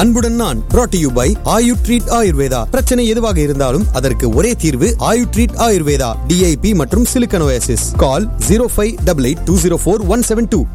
அன்புடன் நான் brought to you by Ayu Treat Ayurveda பிரச்சனை எதுவாக இருந்தாலும் அதற்கு ஒரே தீர்வு ஆயு ட்ரீட் ஆயுர்வேதா டிஐபி மற்றும் silicosis call zero five double eight two zero four one seven two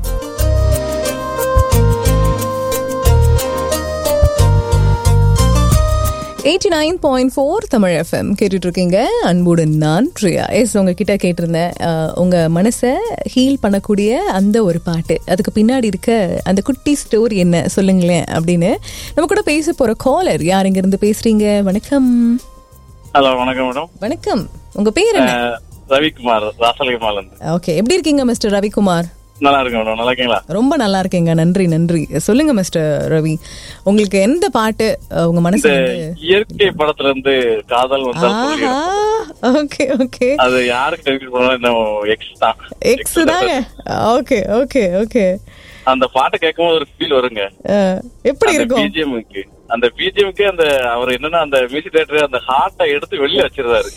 eighty nine point four Tamil FM கேட்டுட்டு இருக்கீங்க அன்புடன் நான் பிரியா எஸ் உங்ககிட்ட கேட்டிருந்தேன் அஹ், உங்க மனசை ஹீல் பண்ணக்கூடிய அந்த ஒரு பாட்டு அதுக்கு பின்னாடி இருக்க அந்த குட்டி ஸ்டோரி என்ன சொல்லுங்களேன் அப்படின்னு நம்ம கூட பேச போற காலர் யார் இங்க இருந்து பேசுறீங்க வணக்கம் ஹலோ வணக்கம் மேடம் வணக்கம் உங்க பேர் என்ன அஹ், ரவிக்குமார் ராசலிகமால இருந்து ஓகே எப்படி இருக்கீங்க மிஸ்டர் ரவிக்குமார் நல்லா இருக்கு மேடம் நல்லா இருக்கீங்களா ரொம்ப நல்லா இருக்கீங்க நன்றி நன்றி சொல்லுங்க மிஸ்டர் ரவி உங்களுக்கு எந்த பாட்டு அஹ், உங்க மனசு இந்த வந்து இயற்கை படத்துல இருந்து காதல் வந்தால் ஆஹா சொல்லிடும் ஓகே ஓகே அது யாருக்கு டெலிவரி பண்ணலாம் இந்த எக்ஸ் தான் எக்ஸ் தாங்க ஓகே ஓகே ஓகே அந்த பாட்டை கேட்கும்போது ஒரு ஃபீல் வருங்க எப்படி அந்த இருக்கும் பிஜிஎம்க்கு அந்த பிஜிஎம்க்கு அந்த அவர் என்னன்னா அந்த மியூசிக் டைரக்டர் அந்த ஹார்ட்டை எடுத்து வெளிய வச்சிருந்தாரு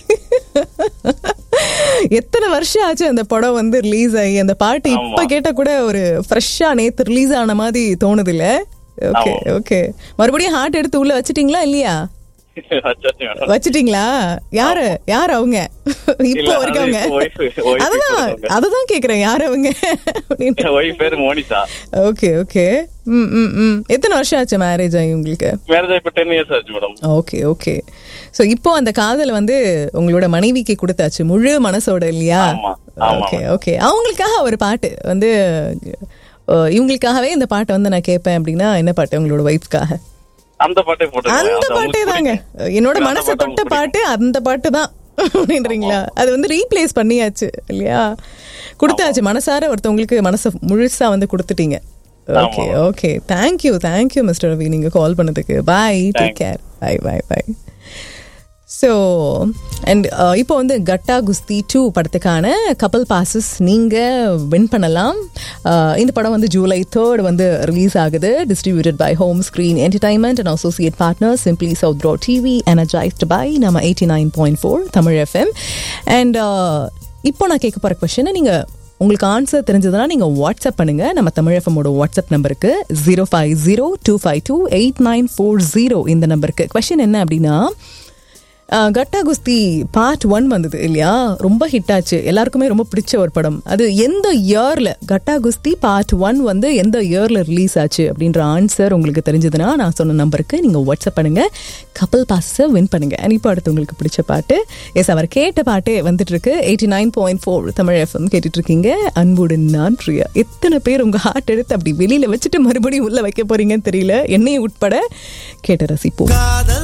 எத்தனை வருஷம் ஆச்சு அந்த படம் வந்து ரிலீஸ் ஆகி அந்த பாட்டு இப்ப ஆமா. கேட்ட கூட ஒரு ஃப்ரெஷ்ஷா நேத்து ரிலீஸ் ஆன மாதிரி தோணுது இல்ல ஓகே ஆமா. ஓகே மறுபடியும் ஹார்ட் எடுத்து உள்ள வச்சிட்டீங்களா இல்லையா வச்சாச்சு மேடம் வச்சிட்டீங்களா யாரு யார் அவங்க இப்போ இல்ல, அது இருக்கவங்க இப்போ wife- wife அதுதான் இருக்கவங்க. அதுதான் கேக்குறேன் யார் அவங்க அப்படின்னு ஒய்ஃப் பேரு மோனிஷா ஓகே ஓகே ம் ம் ம் எத்தனை வருஷம் ஆச்சு மேரேஜ் ஆகி உங்களுக்கு மேரேஜ் இப்ப டென் இயர்ஸ் ஆச்சு மேடம் ஓகே ஓகே ஸோ இப்போ அந்த காதல் வந்து உங்களோட மனைவிக்கு கொடுத்தாச்சு முழு மனசோட இல்லையா ஆமா, ஆமா. ஓகே ஓகே அவங்களுக்காக ஒரு பாட்டு வந்து அஹ், இவங்களுக்காகவே இந்த பாட்டை வந்து நான் கேட்பேன் அப்படின்னா என்ன பாட்டு உங்களோட ஒய்ஃப்காக அந்த பாட்டே போட்டு அந்த பாட்டே தாங்க என்னோட மனசை தொட்ட பாட்டு அந்த பாட்டு தான் அப்படின்றீங்களா அது வந்து ரீப்ளேஸ் பண்ணியாச்சு இல்லையா கொடுத்தாச்சு மனசார ஒருத்தவங்களுக்கு மனசை முழுசா வந்து கொடுத்துட்டீங்க okay okay thank you thank you mister Ravi நீங்க கால் பண்ணதுக்கு bye take care bye bye bye so and இப்போ வந்து கட்டா குஸ்தி டூ படத்துக்கான கப்பல் பாசஸ் நீங்கள் வின் பண்ணலாம் Uh, இந்த படம் வந்து ஜூலை தேர்ட் வந்து ரிலீஸ் ஆகுது distributed by Home Screen Entertainment and associate partner Simply South Pro TV energised by நம்ம eighty nine point four Tamil FM and இப்போ நான் கேட்க போகிற கொஷனை நீங்கள் உங்களுக்கு ஆன்சர் தெரிஞ்சதுன்னா நீங்கள் வாட்ஸ்அப் பண்ணுங்க நம்ம தமிழ் எஃப்எம்மோட வாட்ஸ்அப் நம்பருக்கு zero five zero two five two eight nine four zero இந்த நம்பருக்கு கொஷின் என்ன அப்படின்னா அஹ், கட்டா குஸ்தி பார்ட் ஒன் வந்தது இல்லையா ரொம்ப ஹிட் ஆச்சு எல்லாருக்குமே ரொம்ப பிடிச்ச ஒரு படம் அது எந்த இயர்ல கட்டா குஸ்தி பார்ட் ஒன் வந்து எந்த இயர்ல ரிலீஸ் ஆச்சு அப்படின்ற ஆன்சர் உங்களுக்கு தெரிஞ்சதுன்னா நான் சொன்ன நம்பருக்கு நீங்க வாட்ஸ்அப் பண்ணுங்க கப்பல் பாஸை வின் பண்ணுங்க And இப்போ அடுத்து உங்களுக்கு பிடிச்ச பாட்டு எஸ் அவர் கேட்ட பாட்டே வந்துட்டு இருக்கு eighty nine point four Tamil FM கேட்டுட்டு இருக்கீங்க அன்புடன் நான் பிரியா எத்தனை பேர் உங்க ஹார்ட் எடுத்து அப்படி வெளியில வச்சுட்டு மறுபடியும் உள்ள வைக்க போறீங்கன்னு தெரியல என்னையும் உட்பட கேட்டு ரசிப்போம்